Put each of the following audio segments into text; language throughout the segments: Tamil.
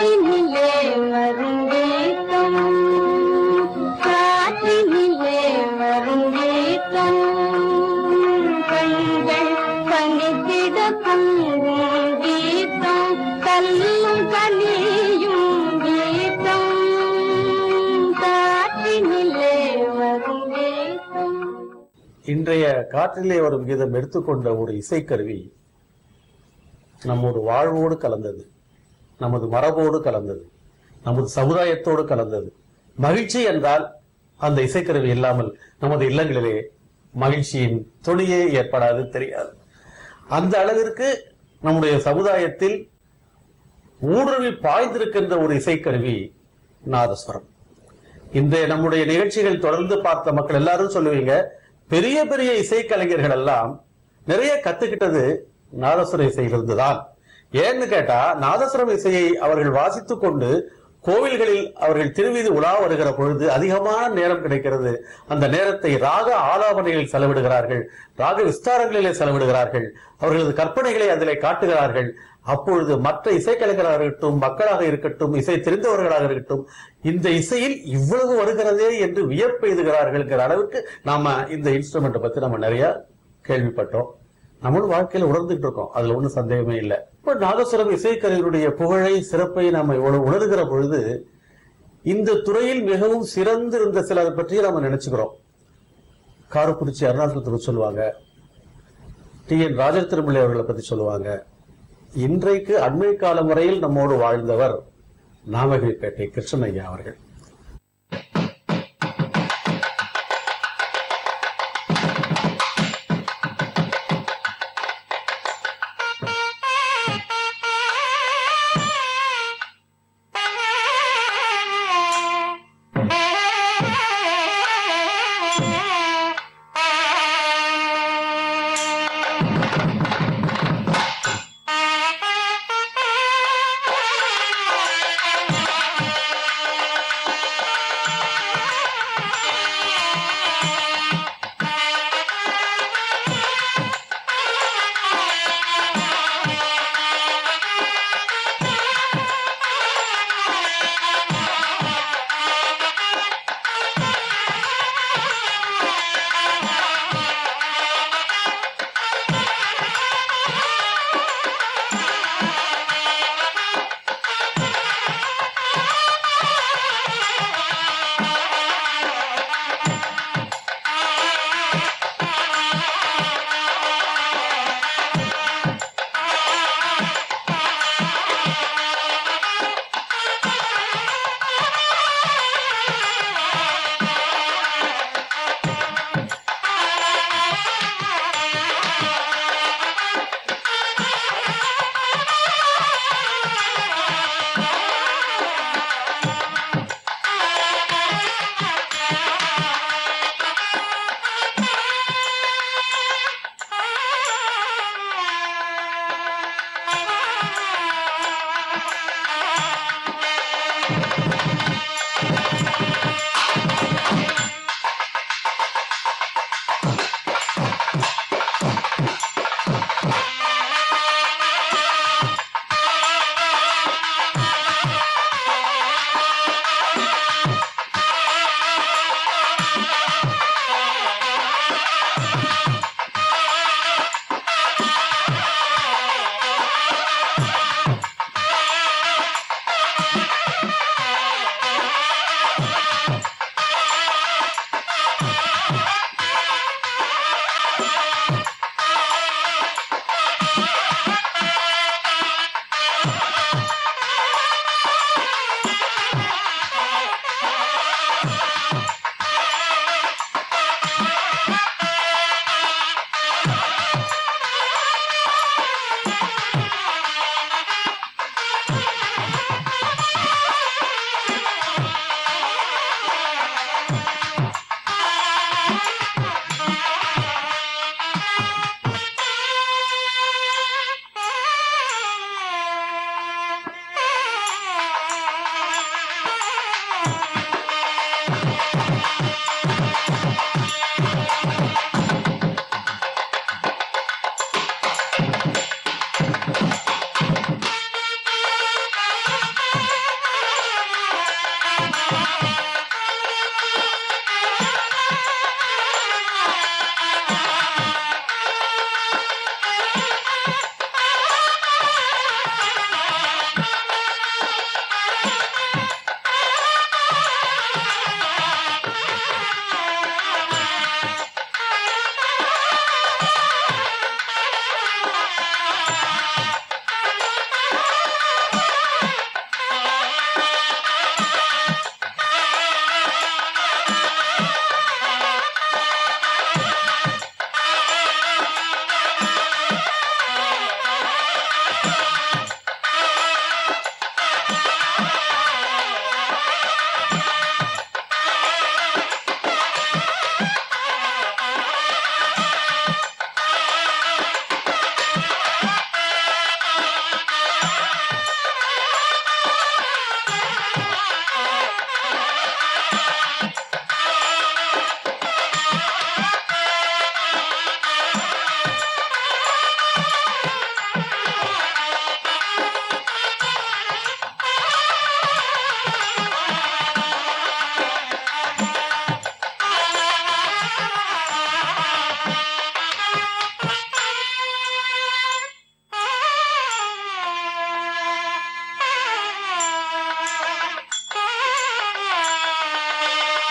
காற்றினிலே மருங்கேற்றம் காற்றினிலே மருங்கேற்றம் கண்கள் பணித்திட பொங்கும் கீதம் கல்லும் கனியும் கீதம் காற்றினிலே மருங்கேற்றம் இன்றைய காற்றிலே வரும் கீதம் எடுத்துக்கொண்ட ஒரு இசைக்கருவி நம்மோடு வாழ்வோடு கலந்தது நமது மரபோடு கலந்தது நமது சமுதாயத்தோடு கலந்தது மகிழ்ச்சி என்றால் அந்த இசைக்கருவி இல்லாமல் நமது இல்லங்களிலே மகிழ்ச்சியின் துணியே ஏற்படாது தெரியாது அந்த அளவிற்கு நம்முடைய சமுதாயத்தில் ஊடுருவி பாய்ந்திருக்கின்ற ஒரு இசைக்கருவி நாதஸ்வரம் இன்றைய நம்முடைய நிகழ்ச்சிகள் தொடர்ந்து பார்த்த மக்கள் எல்லாரும் சொல்லுவீங்க பெரிய பெரிய இசைக்கலைஞர்கள் எல்லாம் நிறைய கத்துக்கிட்டது நாதஸ்வர இசையிலிருந்து தான் ஏன்னு கேட்டா நாதஸ்வரம் இசையை அவர்கள் வாசித்துக் கொண்டு கோவில்களில் அவர்கள் திருவீதி உலா வருகிற பொழுது அதிகமான நேரம் கிடைக்கிறது அந்த நேரத்தை ராக ஆலாபனைகளில் செலவிடுகிறார்கள் ராக விஸ்தாரங்களிலே செலவிடுகிறார்கள் அவர்களது கற்பனைகளை அதிலே காட்டுகிறார்கள் அப்பொழுது மற்ற இசைக்கலைஞராக இருக்கட்டும் மக்களாக இருக்கட்டும் இசை தெரிந்தவர்களாக இருக்கட்டும் இந்த இசையில் இவ்வளவு வருகிறதே என்று வியப்பெய்துகிறார்கள்ங்கிற அளவுக்கு நாம இந்த இன்ஸ்ட்ருமெண்ட்டை பத்தி நம்ம நிறைய கேள்விப்பட்டோம் நம்மளும் வாழ்க்கையில உணர்ந்துட்டு இருக்கோம் அதுல ஒண்ணும் சந்தேகமே இல்லை இப்ப நாதஸ்வரம் இசைக்கலைஞருடைய புகழை சிறப்பை நாம இவ்வளவு உணர்கிற பொழுது இந்த துறையில் மிகவும் சிறந்திருந்த சிலரை பற்றி நாம நினைச்சுக்கிறோம் காரக்குறிச்சி அருணாச்சலத்துக்கு சொல்லுவாங்க டி என் ராஜ திருமலை அவர்களை பத்தி சொல்லுவாங்க இன்றைக்கு அண்மை காலம் வரையில் நம்மோடு வாழ்ந்தவர் நாமகிரிப்பேட்டை கிருஷ்ணய்யா அவர்கள் Thank you.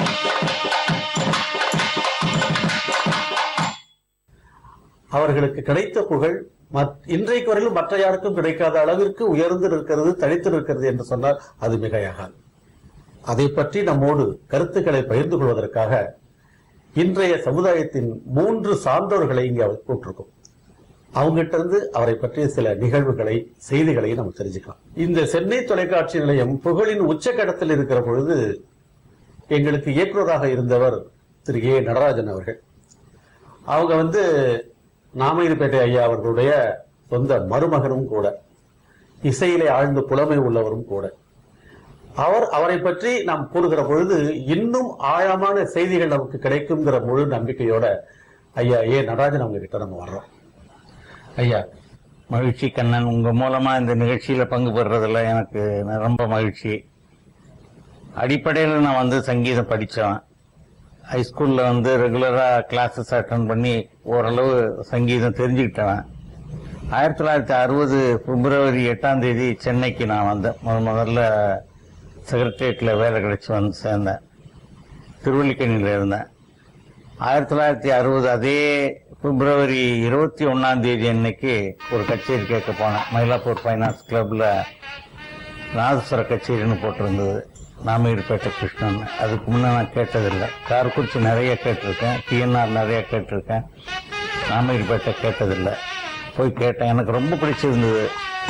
அவர்களுக்கு கிடைத்த புகழ் மத்- இன்றைக்கு வரையிலும் மற்ற யாருக்கும் கிடைக்காத அளவிற்கு உயர்ந்து நிற்கிறது தனித்து நிற்கிறது என்று சொன்னால் அது மிகையாகாது அதை பற்றி நம்மோடு கருத்துக்களை பகிர்ந்து கொள்வதற்காக இன்றைய சமுதாயத்தின் மூன்று சான்றோர்களை இங்கே அவர் கூட்டிருக்கோம் அவங்ககிட்ட இருந்து அவரை பற்றிய சில நிகழ்வுகளை செய்திகளை நம்ம தெரிஞ்சுக்கலாம் இந்த சென்னை தொலைக்காட்சி நிலையம் புகழின் உச்சக்கட்டத்தில் இருக்கிற பொழுது எங்களுக்கு இயக்குநராக இருந்தவர் திரு ஏ நடராஜன் அவர்கள் அவங்க வந்து நாமயில்பேட்டை ஐயா அவர்களுடைய சொந்த மருமகனும் கூட இசையிலே ஆழ்ந்த புலமை உள்ளவரும் கூட அவர் அவரை பற்றி நாம் கூறுகிற பொழுது இன்னும் ஆழமான செய்திகள் நமக்கு கிடைக்குங்கிற முழு நம்பிக்கையோட ஐயா ஏ நடராஜன் அவங்க கிட்ட நம்ம வர்றோம் ஐயா மகிழ்ச்சி கண்ணன் உங்க மூலமா இந்த நிகழ்ச்சியில பங்கு பெறுறதுல எனக்கு ரொம்ப மகிழ்ச்சி அடிப்படையில் நான் வந்து சங்கீதம் படித்தவன் ஹைஸ்கூல்ல வந்து ரெகுலரா கிளாஸஸ் அட்டன் பண்ணி ஓரளவு சங்கீதம் தெரிஞ்சுக்கிட்டவன் ஆயிரத்தி தொள்ளாயிரத்தி அறுபது பிப்ரவரி எட்டாம் தேதி சென்னைக்கு நான் வந்தேன் முத முதல்ல செக்ரட்டரியேட்டில் வேலை கிடைச்சி வந்து சேர்ந்தேன் திருவல்லிக்கணியில் இருந்தேன் ஆயிரத்தி தொள்ளாயிரத்தி அறுபது அதே பிப்ரவரி இருபத்தி ஒன்னாம் தேதி அன்னைக்கு ஒரு கச்சேரி கேட்க போனேன் மயிலாப்பூர் ஃபைனான்ஸ் கிளப்ல நாதஸ்வர கச்சேரின்னு போட்டிருந்தது நாமீர்பேட்டை கிருஷ்ணன் அதுக்கு முன்னே நான் கேட்டதில்லை காரக்குறிச்சி நிறைய கேட்டிருக்கேன் டிஎன்ஆர் நிறைய கேட்டிருக்கேன் நாமீர்பேட்டை கேட்டதில்லை போய் கேட்டேன் எனக்கு ரொம்ப பிடிச்சிருந்தது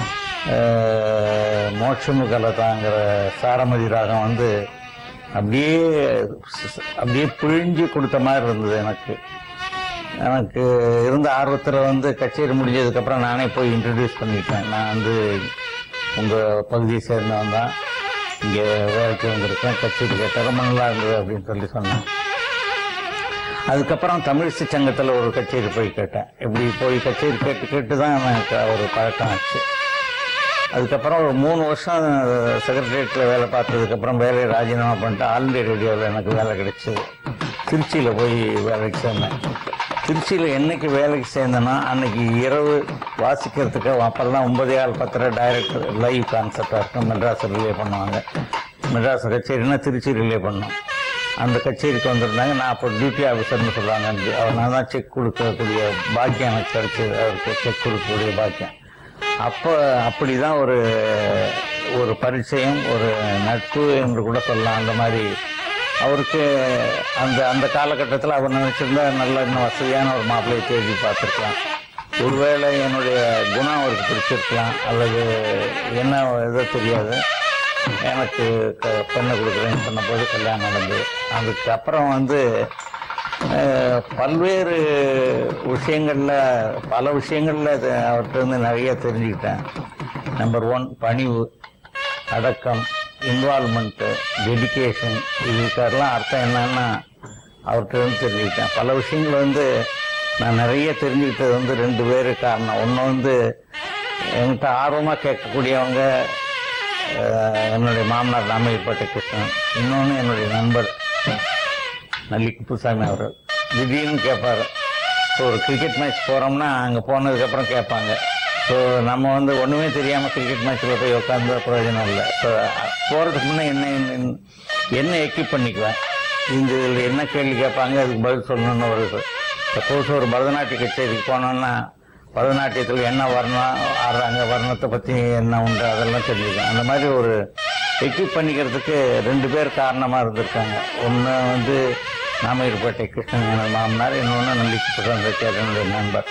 அஹ், மோட்சமுகலதாங்கிற சாரமதி ராகம் வந்து அப்படியே அப்படியே பிழிஞ்சு கொடுத்த மாதிரி இருந்தது எனக்கு எனக்கு இருந்த ஆர்வத்தில் வந்து கச்சேரி முடிஞ்சதுக்கப்புறம் நானே போய் இன்ட்ரடியூஸ் பண்ணிட்டேன் நான் வந்து உங்கள் பகுதியை சேர்ந்தவன் தான் இங்கே வேலைக்கு வந்திருக்கேன் கச்சேரி கேட்டேன் ரொம்ப நல்லா இருந்தது அப்படின்னு சொல்லி சொன்னேன் அதுக்கப்புறம் தமிழிசை சங்கத்தில் ஒரு கச்சேரி போய் கேட்டேன் இப்படி போய் கச்சேரி கேட்டு கேட்டு தான் எனக்கு ஒரு பழக்கம் ஆச்சு அதுக்கப்புறம் ஒரு மூணு வருஷம் செக்ரட்டரியேட்டில் வேலை பார்த்ததுக்கப்புறம் வேலையை ராஜினாமா பண்ணிட்டு ஆல் இண்டியா ரேடியோவில் எனக்கு வேலை கிடைச்சது திருச்சியில் போய் வேலைக்கு சேர்ந்தேன் திருச்சியில் என்னைக்கு வேலைக்கு சேர்ந்தேன்னா அன்னைக்கு இரவு வாசிக்கிறதுக்கு அப்போல்லாம் ஒன்பதே ஆள் பத்திர டைரக்டர் லைவ் கான்செப்டாக இருக்கும் மெட்ராஸ் ரிலே பண்ணுவாங்க மெட்ராஸ் கச்சேரினா திருச்சி ரிலே பண்ணோம் அந்த கச்சேரிக்கு வந்திருந்தாங்க நான் அப்போ டியூட்டி ஆஃபீஸர்னு சொல்லுவாங்க அவர் நான் தான் செக் கொடுக்கக்கூடிய பாக்கியம் எனக்கு கிடைச்சது அவருக்கு செக் கொடுக்கக்கூடிய பாக்கியம் அப்போ அப்படிதான் ஒரு ஒரு பரிச்சயம் ஒரு நட்பு என்று கூட சொல்லலாம் அந்த மாதிரி அவருக்கு அந்த அந்த காலகட்டத்தில் அவர் நினைச்சிருந்தா நல்ல இன்னும் வசதியான ஒரு மாப்பிள்ளையை தேடி பார்த்துருக்கலாம் ஒருவேளை என்னுடைய குணம் அவருக்கு பிடிச்சிருக்கலாம் அல்லது என்ன எதோ தெரியாது எனக்கு க- பெண்ணை கொடுக்குறேன்னு சொன்னபோது கல்யாணம் நடந்தது அதுக்கப்புறம் வந்து அஹ், பல்வேறு விஷயங்கள்ல பல விஷயங்கள்ல இது அவர்கிட்ட இருந்து நிறைய தெரிஞ்சுக்கிட்டேன் நம்பர் ஒன் பணிவு அடக்கம் இன்வால்மெண்ட்டு டெடிகேஷன் இதுக்கெல்லாம் அர்த்தம் என்னன்னா அவர்கிட்ட இருந்து தெரிஞ்சுக்கிட்டேன் பல விஷயங்கள் வந்து நான் நிறைய தெரிஞ்சுக்கிட்டது வந்து ரெண்டு பேரு காரணம் ஒன்று வந்து என்கிட்ட ஆர்வமாக கேட்கக்கூடியவங்க அஹ், என்னுடைய மாமனார் நாமகிரிப்பட்ட கிருஷ்ணன் இன்னொன்று என்னுடைய நண்பர் நல்லி குப்புசாமி அவர் திடீர்னு கேட்பாரு ஸோ ஒரு கிரிக்கெட் மேட்ச் போகிறோம்னா அங்கே போனதுக்கப்புறம் கேட்பாங்க ஸோ நம்ம வந்து ஒன்றுமே தெரியாமல் கிரிக்கெட் மேட்ச்சில் போய் உட்காந்து பிரயோஜனம் இல்லை ஸோ போகிறதுக்கு முன்னே என்ன என்ன- என்ன எக்யூப் பண்ணிக்குவேன் இந்த இதில் என்ன கேள்வி கேட்பாங்க அதுக்கு பதில் சொல்லணும்னு ஒரு சப்போஸ் ஒரு பரதநாட்டிய கச்சேரிக்கு போனோம்னா பரதநாட்டியத்தில் என்ன வர்ணம் ஆடுறாங்க வர்ணத்தை பற்றி என்ன உண்டு அதெல்லாம் தெரிஞ்சுக்கேன் அந்த மாதிரி ஒரு எக்யூப் பண்ணிக்கிறதுக்கு ரெண்டு பேர் காரணமாக இருந்திருக்காங்க ஒன்று வந்து நாமகிரிப்பேட்டை கிருஷ்ணன் எனது மாமனார் இன்னொன்று நம்பிக்கை பிரசாந்த் என்னுடைய நண்பர்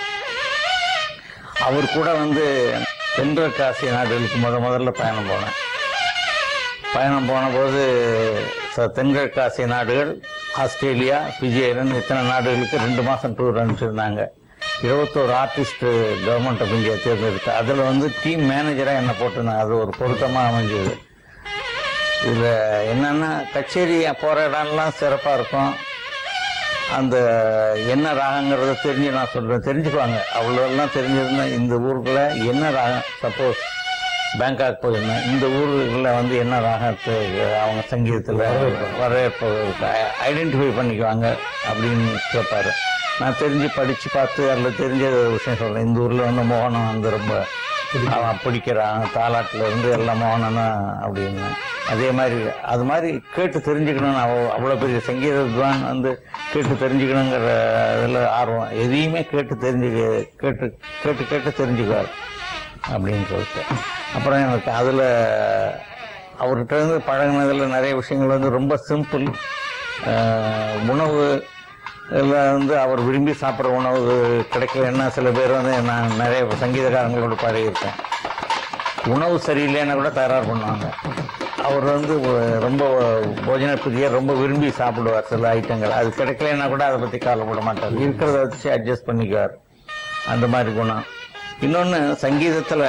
அவர் கூட வந்து தென்றல் காசி நாடுகளுக்கு முத முதல்ல பயணம் போனேன் பயணம் போனபோது ச- தென்கிழக்கு ஆசிய நாடுகள் ஆஸ்திரேலியா பிஜிஐலன் இத்தனை நாடுகளுக்கு ரெண்டு மாதம் டூர் அனுப்பிச்சிருந்தாங்க இருபத்தோரு ஆர்டிஸ்ட் கவர்மெண்ட் ஆஃப் இந்தியா தேர்ந்தெடுத்து அதில் வந்து டீம் மேனேஜராக என்ன போட்டிருந்தாங்க அது ஒரு பொருத்தமாக அமைஞ்சது இதில் என்னென்னா கச்சேரி போகிற இடம்லாம் சிறப்பாக இருக்கும் அந்த என்ன ராகங்கிறத தெரிஞ்சு நான் சொல்கிறேன் தெரிஞ்சுக்குவாங்க அவ்வளோலாம் தெரிஞ்சிருந்தா இந்த ஊருக்குள்ள என்ன ராகம் சப்போஸ் பேங்காக் போயிருந்தேன் இந்த ஊர்களில் வந்து என்ன ராகத்துக்கு அவங்க சங்கீதத்தில் வரவேற்பு ஐடென்டிஃபை பண்ணிக்குவாங்க அப்படின்னு கேட்பாரு நான் தெரிஞ்சு படித்து பார்த்து அதில் தெரிஞ்ச ஒரு விஷயம் சொல்கிறேன் இந்த ஊரில் வந்து மோகனம் வந்து ரொம்ப அவன் பிடிக்கிறான் தாலாட்டுல இருந்து எல்லாம் மௌனம்னா அப்படின்னு அதே மாதிரி அது மாதிரி கேட்டு தெரிஞ்சுக்கணும்னு அவ அவ்வளோ பெரிய சங்கீத வித்வான் வந்து கேட்டு தெரிஞ்சுக்கணுங்கிற இதில் ஆர்வம் எதையுமே கேட்டு தெரிஞ்சுக்க கேட்டு கேட்டு கேட்டு தெரிஞ்சுக்குவார் அப்படின்னு சொல்லிட்டு அப்புறம் எனக்கு அதில் அவர்கிட்ட இருந்து பழகினதில் நிறைய விஷயங்கள் வந்து ரொம்ப சிம்பிள் உணவு இதில் வந்து அவர் விரும்பி சாப்பிட்ற உணவு கிடைக்கலன்னா சில பேர் வந்து நான் நிறைய சங்கீதக்காரங்களோட பழகியிருக்கேன் உணவு சரியில்லைன்னா கூட தயார் பண்ணுவாங்க அவர் வந்து ஒ- ரொம்ப போஜன பிரியர் ரொம்ப விரும்பி சாப்பிடுவார் சில ஐட்டங்கள் அது கிடைக்கலன்னா கூட அதை பற்றி கவலைப்பட மாட்டார் இருக்கிறத வச்சு அட்ஜஸ்ட் பண்ணிக்குவார் அந்த மாதிரி குணம் இன்னொன்று சங்கீதத்தில்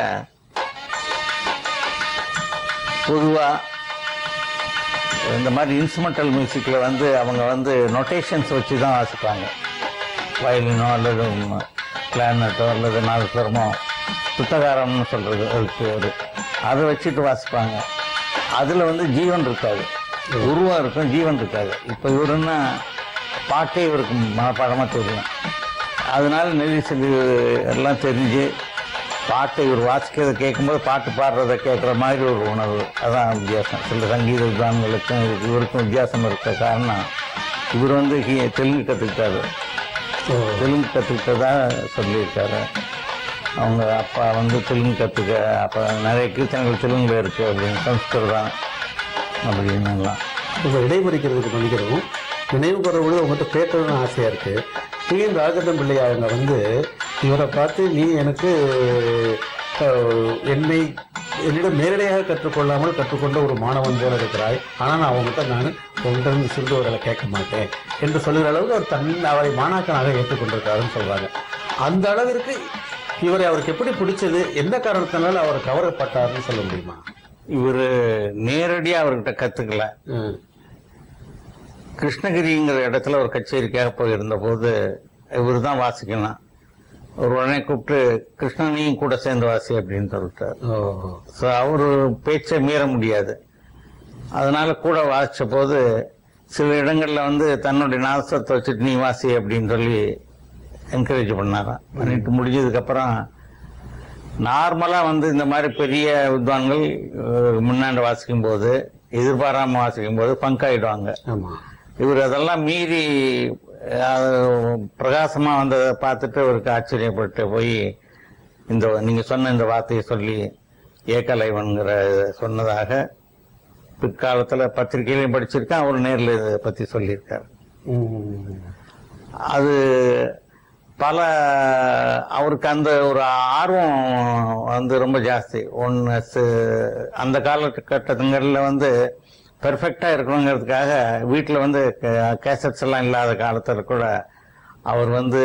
பொதுவாக இந்த மாதிரி இன்ஸ்ட்ருமெண்டல் மியூசிக்கில் வந்து அவங்க வந்து நொட்டேஷன்ஸ் வச்சு தான் வாசிப்பாங்க வயலினோ அல்லது கிளானட்டோ அல்லது நாதஸ்வரமோ சுத்தகாரம்னு சொல்கிறது அதுக்கு ஒரு அதை வச்சுட்டு வாசிப்பாங்க அதில் வந்து ஜீவன் இருக்காது உருவம் இருக்கும் ஜீவன் இருக்காது இப்போ இவருன்னா பாட்டே இவருக்கு மனப்பாடமாக தெரியும் அதனால நெரிசல் எல்லாம் தெரிஞ்சு பாட்டை இவர் வாசிக்கிறத கேட்கும்போது பாட்டு பாடுறத கேட்குற மாதிரி ஒரு உணர்வு அதான் வித்தியாசம் சில சங்கீத வித்வான்களுக்கும் இவருக்கு- இவருக்கும் வித்தியாசம் இருக்க காரணம் இவர் வந்து ஹி- தெலுங்கு கற்றுக்கிட்டாரு ஓ, தெலுங்கு கற்றுக்கிட்டதா சொல்லியிருக்காரு அவங்க அப்பா வந்து தெலுங்கு கற்றுக்க அப்போ நிறைய கீர்த்தனைகள் தெலுங்குல இருக்குது அப்படின்னு சம்ஸ்கிருதம் அப்படின்னு எல்லாம் இப்போ இடைமறிக்கிறதுக்கு மன்னிக்கிறோம் நினைவு கூற பொழுது உங்கள்கிட்ட கேட்கணும்னு ஆசையாக இருக்கு டி என் ராஜதம் பிள்ளை அவங்க வந்து இவரை பார்த்து நீ எனக்கு அஹ், என்னை என்னிடம் நேரடியாக கற்றுக்கொள்ளாமல் கற்றுக்கொண்ட ஒரு மாணவன் போல இருக்கிறாய் ஆனால் நான் அவங்ககிட்ட நான் உங்களிடம் சிறுவர்களை கேட்க மாட்டேன் என்று சொல்லுகிற அளவுக்கு அவர் தன் அவரை மாணாக்கனாக ஏற்றுக்கொண்டிருக்காருன்னு சொல்றாங்க அந்த அளவிற்கு இவரை அவருக்கு எப்படி பிடிச்சது எந்த காரணத்தினால அவர் கவரப்பட்டாருன்னு சொல்ல முடியுமா இவர் நேரடியாக அவர்கிட்ட கற்றுக்கல ம். கிருஷ்ணகிரிங்கிற இடத்துல ஒரு கச்சேரிக்காக போயிருந்த போது இவர் தான் வாசிக்கணும் ஒரு உடனே கூப்பிட்டு கிருஷ்ணனையும் கூட சேர்ந்து வாசி அப்படின்னு சொல்லிட்டார் ஓ ஸோ அவர் பேச்சை மீற முடியாது அதனால கூட வாசிச்ச போது சில இடங்கள்ல வந்து தன்னுடைய நாசத்தை வச்சுட்டு நீ வாசி அப்படின்னு சொல்லி என்கரேஜ் பண்ணாராம் பண்ணிட்டு முடிஞ்சதுக்கப்புறம் நார்மலாக வந்து இந்த மாதிரி பெரிய வித்வான்கள் அஹ், முன்னாடி வாசிக்கும் போது எதிர்பாராம வாசிக்கும் போது பங்க் ஆயிடுவாங்க ஆமா இவர் அதெல்லாம் மீறி அஹ், பிரகாசமா வந்ததை பார்த்துட்டு அவருக்கு ஆச்சரியப்பட்டு போய் இந்த நீங்க சொன்ன இந்த வார்த்தையை சொல்லி ஏகலைவன்கிற இதை சொன்னதாக பிற்காலத்துல பத்திரிகையிலையும் படிச்சிருக்கேன் அவர் நேர்ல இதை பத்தி சொல்லியிருக்காரு ம். அது பல அவருக்கு அந்த ஒரு ஆர்வம் வந்து ரொம்ப ஜாஸ்தி ஒன்று அந்த காலகட்டங்களில் வந்து பெர்ஃபெக்டாக இருக்கணுங்கிறதுக்காக வீட்டில் வந்து கேசட்ஸ் எல்லாம் இல்லாத காலத்தில் கூட அவர் வந்து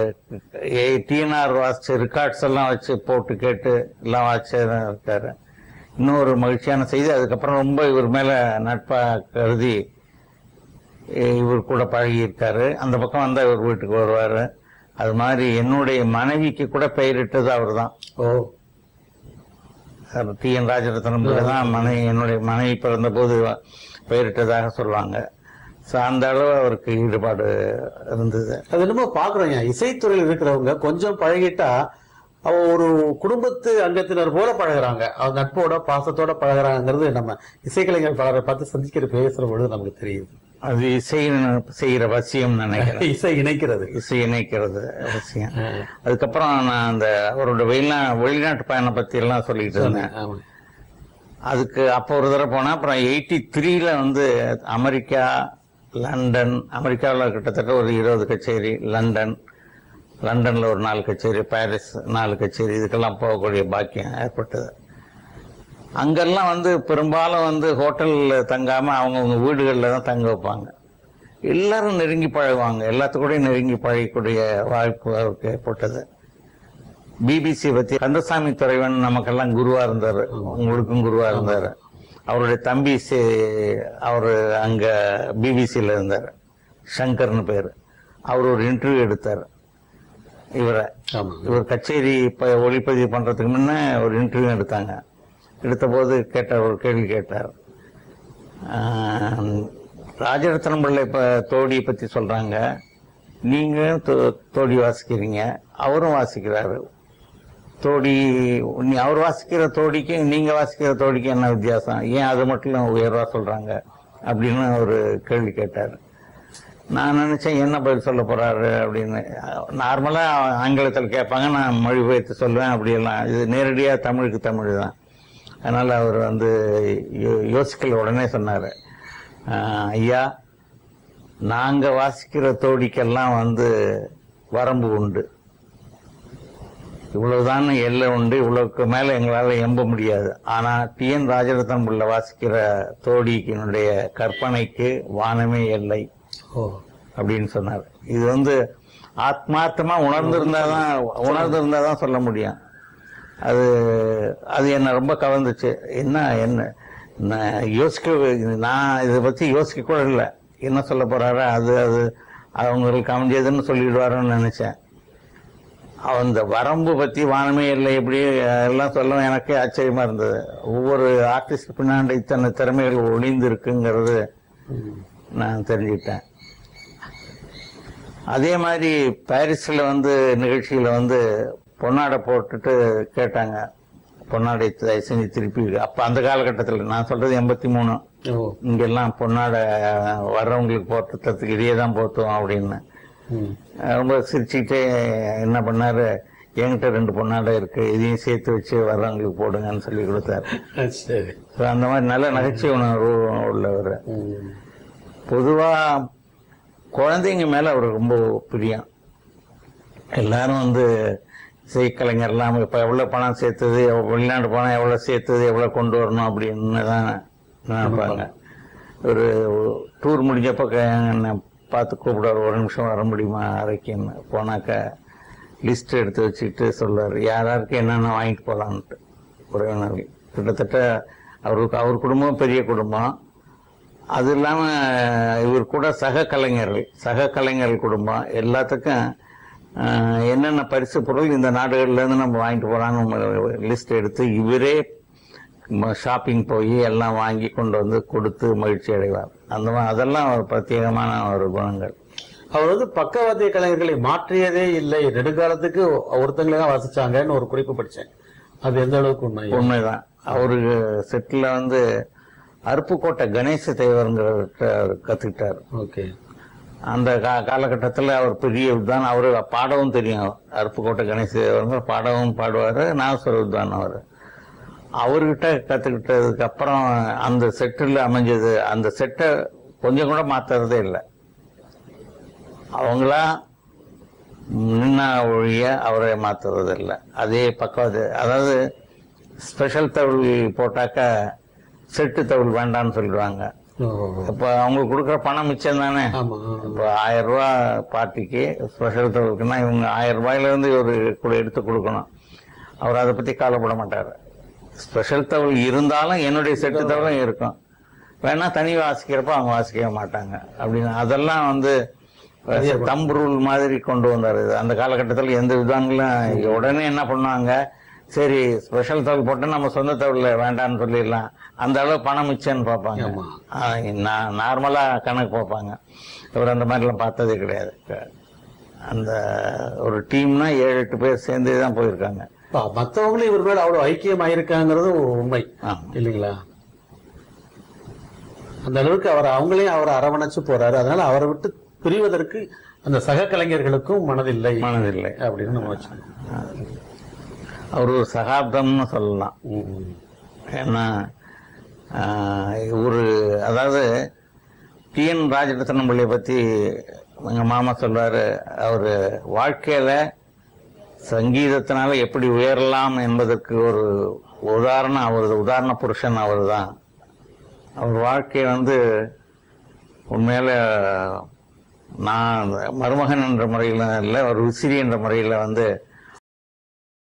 டிஎன்ஆர் வாசிச்ச ரெக்கார்ட்ஸ் எல்லாம் வச்சு போட்டு கேட்டு எல்லாம் வாசிச்சு இருக்காரு இன்னொரு மகிழ்ச்சியான செய்தி அதுக்கப்புறம் ரொம்ப இவர் மேலே நட்பாக கருதி இவர் கூட பழகி இருக்காரு அந்த பக்கம் வந்தா இவர் வீட்டுக்கு வருவாரு அது மாதிரி என்னுடைய மனைவிக்கு கூட பெயரிட்டது அவர் தான் ஓ டி என் ராஜரத்னம் தான் மனைவி என்னுடைய மனைவி பிறந்த போது பெயரிட்டதாக சொல்லுவாங்க ஸோ அந்த அளவு அவருக்கு ஈடுபாடு இருந்தது அது என்னமோ பாக்குறோங்க இசைத்துறையில் இருக்கிறவங்க கொஞ்சம் பழகிட்டா அவ ஒரு குடும்பத்து அங்கத்தினர் போல பழகுறாங்க அவங்க நட்போட பாசத்தோட பழகுறாங்கிறது நம்ம இசைக்கலைஞர் பலரை பார்த்து சந்திக்கிற பேசுற பொழுது நமக்கு தெரியுது அது இசை செய்கிற வசியம் நினைக்கிறேன் இசை இணைக்கிறது இசை இணைக்கிறது அவசியம் அதுக்கப்புறம் நான் அந்த அவரோட வெளிநா வெளிநாட்டு பயணம் பத்தி எல்லாம் சொல்லிட்டு இருந்தேன் ஆமா. அதுக்கு அப்போ ஒரு தடவை போனேன் அப்புறம் எயிட்டி த்ரீல வந்து அமெரிக்கா லண்டன் அமெரிக்காவில் கிட்டத்தட்ட ஒரு இருபது கச்சேரி லண்டன் லண்டன்ல ஒரு நாலு கச்சேரி பாரிஸ் நாலு கச்சேரி இதுக்கெல்லாம் போகக்கூடிய பாக்கியம் ஏற்பட்டது அங்கெல்லாம் வந்து பெரும்பாலும் வந்து ஹோட்டல்ல தங்காம அவங்கவுங்க வீடுகளில் தான் தங்க வைப்பாங்க எல்லாரும் நெருங்கி பழகுவாங்க எல்லாத்துக்கூடயும் நெருங்கி பழகக்கூடிய வாய்ப்பு அவருக்கு ஏற்பட்டது பிபிசி பத்தி கந்தசாமி துறைவன் நமக்கெல்லாம் குருவா இருந்தாரு உங்களுக்கும் குருவா இருந்தாரு அவருடைய தம்பி சே- அவரு அங்க பிபிசியில் இருந்தார் சங்கர்னு பேரு அவர் ஒரு இன்டர்வியூ எடுத்தார் இவரை ஆமா இவர் கச்சேரி இப்ப ஒளிப்பதிவு பண்றதுக்கு முன்ன ஒரு இன்டர்வியூ எடுத்தாங்க எடுத்தபோது கேட்டார் ஒரு கேள்வி கேட்டார் ஆஹ், ராஜரத்னம் பிள்ளை இப்ப தோடியை பத்தி சொல்றாங்க நீங்க தோ- தோடி வாசிக்கிறீங்க அவரும் வாசிக்கிறாரு தோடி நீ அவர் வாசிக்கிற தோடிக்கு நீங்க வாசிக்கிற தோடிக்கு என்ன வித்தியாசம் ஏன் அது மட்டும் உயர்வா சொல்றாங்க அப்படின்னு ஒரு கேள்வி கேட்டார் நான் நினைச்சேன் என்ன பதில் சொல்ல போறாரு அப்படின்னு நார்மலா ஆங்கிலத்தில் கேட்பாங்க நான் மொழிபெயர்த்து சொல்லுவேன் அப்படியெல்லாம் இது நேரடியா தமிழுக்கு தமிழ் தான் அதனால அவர் வந்து யோ- யோசிக்கல உடனே சொன்னாரு "ஆஹ், ஐயா நாங்க வாசிக்கிற தோடிக்கெல்லாம் வந்து வரம்பு உண்டு இவ்வளவுதான் எல்லை உண்டு இவ்வளவுக்கு மேல எங்களால எம்ப முடியாது ஆனா டி என் ராஜரத்னம் உள்ள வாசிக்கிற தோடிக்கினுடைய கற்பனைக்கு வானமே எல்லை ஓ அப்படின்னு சொன்னார் இது வந்து ஆத்மார்த்தமா உணர்ந்திருந்தாதான் உணர்ந்திருந்தாதான் சொல்ல முடியும் அது அது என்ன ரொம்ப கவர்ந்துச்சு என்ன என்ன நான் யோசிக்க நான் இதை பத்தி யோசிக்க கூட இல்லை என்ன சொல்ல போறாரு அது அது அவங்களுக்கு அமைஞ்சதுன்னு சொல்லிடுவாருன்னு நினைச்சேன் அந்த வரம்பு பத்தி வானமே இல்லை இப்படி எல்லாம் சொல்ல எனக்கே ஆச்சரியமா இருந்தது ஒவ்வொரு ஆர்டிஸ்ட் பின்னாடி இத்தனை திறமைகள் ஒளிந்து இருக்குங்கிறது ம். நான் தெரிஞ்சுக்கிட்டேன் அதே மாதிரி பாரிஸ்ல வந்து நிகழ்ச்சியில வந்து பொன்னாடை போட்டுட்டு கேட்டாங்க பொன்னாடை த- செஞ்சு திருப்பி அப்ப அந்த காலகட்டத்தில் நான் சொல்றது எண்பத்தி மூணு ஓ இங்கெல்லாம் பொன்னாடை வர்றவங்களுக்கு போட்டுறதுக்கு இதே தான் போத்துவோம் அப்படின்னு ம். ரொம்ப சிரிச்சுக்கிட்டே என்ன பண்ணாரு என்கிட்ட ரெண்டு பொன்னாடை இருக்கு இதையும் சேர்த்து வச்சு வர்றவங்களுக்கு போடுங்கன்னு சொல்லி கொடுத்தாரு சரி So, அந்த மாதிரி நல்ல நகைச்சுவை உணர்வு உள்ளவர் ம். பொதுவா குழந்தைங்க மேல அவர் ரொம்ப பிரியம் எல்லாரும் வந்து இசைக்கலைஞர்லாம் இப்ப எவ்வளவு பணம் சேர்த்தது எவ்வ- வெளிநாடு பணம் எவ்வளவு சேர்த்தது எவ்வளவு கொண்டு வரணும் அப்படின்னு தான் நினைப்பாங்க ஒரு டூர் முடிஞ்சப்ப க- என்னை பார்த்து கூப்பிடுவார் ஒரு நிமிஷம் வர முடியுமா அரைக்குன்னு போனாக்க லிஸ்ட் எடுத்து வச்சுக்கிட்டு சொல்லுவார் யார் யாருக்கு என்னென்ன வாங்கிட்டு போகலான்ட்டு உறவினர்கள் கிட்டத்தட்ட அவருக்கு அவர் குடும்பம் பெரிய குடும்பம் அது இல்லாம இவர் கூட சக கலைஞர்கள் சக கலைஞர்கள் குடும்பம் எல்லாத்துக்கும் ஆஹ், என்னென்ன பரிசு பொருள் இந்த நாடுகள்ல இருந்து நம்ம வாங்கிட்டு போலான்னு லிஸ்ட் எடுத்து இவரே ஷாப்பிங் போய் எல்லாம் வாங்கி கொண்டு வந்து கொடுத்து மகிழ்ச்சி அடைவார் அந்த மாதிரி அதெல்லாம் ஒரு பிரத்யேகமான ஒரு குணங்கள் அவர் வந்து பக்கவாத்திய கலைஞர்களை மாற்றியதே இல்லை நெடுங்காலத்துக்கு ஒருத்தங்களே தான் வாசிச்சாங்கன்னு ஒரு குறிப்பு படிச்சேன் அது எந்த அளவுக்கு உண்மை உண்மைதான் அவருக்கு செட்டில் வந்து அருப்புக்கோட்டை கணேச தேவருங்கிறவர்கிட்ட அவர் கத்துக்கிட்டார் ஓகே அந்த கா காலகட்டத்தில் அவர் பெரிய வித்வான் அவரு பாடவும் தெரியும் அருப்புக்கோட்டை கணேச பாடவும் பாடுவார் நாகஸ்வர வித்வான் அவர் அவர்கிட்ட கற்றுக்கிட்டதுக்கு அப்புறம் அந்த செட்டில் அமைஞ்சது அந்த செட்டை கொஞ்சம் கூட மாத்துறதே இல்லை அவங்களா நின்னா ஒழிய அவரை மாத்துறது இல்லை அதே பக்கம் அதாவது ஸ்பெஷல் தவுள் போட்டாக்க செட்டு தவுள் வேண்டாம்னு சொல்லிடுவாங்க ஓ, இப்போ அவங்களுக்கு கொடுக்குற பணம் மிச்சம் தானே ஆமா இப்போ ஆயிரம் ரூபாய் பார்ட்டிக்கு ஸ்பெஷல் தவிர்க்குன்னா இவங்க ஆயிரம் ரூபாயில இருந்து ஒரு கூட எடுத்து கொடுக்கணும் அவர் அதை பத்தி கவலைப்பட மாட்டார் ஸ்பெஷல் தவள் இருந்தாலும் என்னுடைய செட்டு தவளும் இருக்கும் வேணா தனி வாசிக்கிறப்ப அவங்க வாசிக்கவே மாட்டாங்க அப்படின்னு அதெல்லாம் வந்து தம்பு ரூல் மாதிரி கொண்டு வந்தார் இது அந்த காலகட்டத்தில் எந்த விதங்களும் உடனே என்ன பண்ணுவாங்க சரி ஸ்பெஷல் தவள் போட்டு நம்ம சொந்த தவள் வேண்டாம்னு சொல்லிடலாம் அந்த அளவு பணம் மிச்சம்னு பார்ப்பாங்க ஆமா. ஆஹ் நா- நார்மலா கணக்கு பார்ப்பாங்க இவர் அந்த மாதிரிலாம் பார்த்ததே கிடையாது அந்த ஒரு டீம்னா ஏழு எட்டு பேர் சேர்ந்து தான் போயிருக்காங்க அப்ப மத்தவங்களும் இவர் மேல அவ்வளவு ஐக்கியமாயிருக்காங்கிறது ஒரு உண்மை ஆமா. இல்லைங்களா அந்த அளவுக்கு அவர் அவங்களையும் அவர் அரவணைச்சு போறாரு அதனால அவரை விட்டு பிரிவதற்கு அந்த சக கலைஞர்களுக்கும் மனதில்லை மனதில்லை அப்படின்னு நம்ம வச்சுக்கணும் அவர் ஒரு சகாப்தம்னு சொல்லலாம் ம். ஏன்னா ஆஹ், ஒரு அதாவது டி என் ராஜரத்னம் பிள்ளைய பத்தி எங்க மாமா சொல்றாரு அவரு வாழ்க்கையில சங்கீதத்தினால எப்படி உயரலாம் என்பதற்கு ஒரு உதாரணம் அவர் உதாரண புருஷன் அவர் தான் அவர் வாழ்க்கை வந்து உண்மையில நான் மருமகன் என்ற முறையில் இல்லை ஒரு விசிறி என்ற முறையில் வந்து